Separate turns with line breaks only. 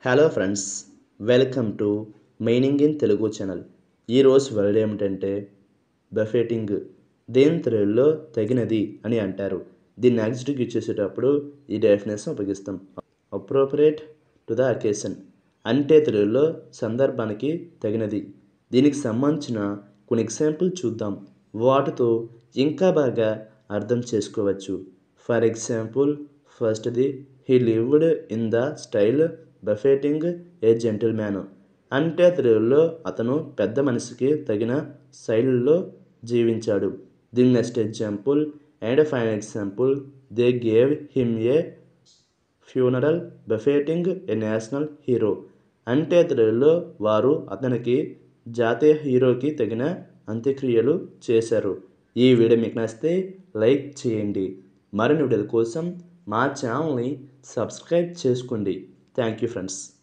hello friends welcome to meaning in Telugu channel ఈరోజు word ఏమిటంటే befitting దేని తెలుగులో తగినది అని అంటారు దీన్ని యాక్సిటీకి ఇచ్చేసేటప్పుడు ఈ డెఫినేషన్ ఉపయోగిస్తాం అప్రోప్రియేట్ టు ద అకేషన్ అంటే తెలుగులో సందర్భానికి తగినది దీనికి సంబంధించిన కొన్ని ఎగ్జాంపుల్ చూద్దాం వాటితో ఇంకా బాగా అర్థం చేసుకోవచ్చు ఫర్ ఎగ్జాంపుల్ ఫస్ట్ది he lived in the style befitting a gentleman అంటే తెలుగులో అతను పెద్ద మనిషికి తగిన శైలిలో జీవించాడు దీని next example and fine example they gave him a funeral befitting a national hero అంటే తెలుగులో వారు అతనికి జాతీయ హీరోకి తగిన అంత్యక్రియలు చేశారు ఈ వీడియో మీకు నచ్చితే లైక్ చేయండి మరిన్ని వీడియోల కోసం మా ఛానల్ని సబ్స్క్రైబ్ చేసుకోండి థ్యాంక్ యూ ఫ్రెండ్స్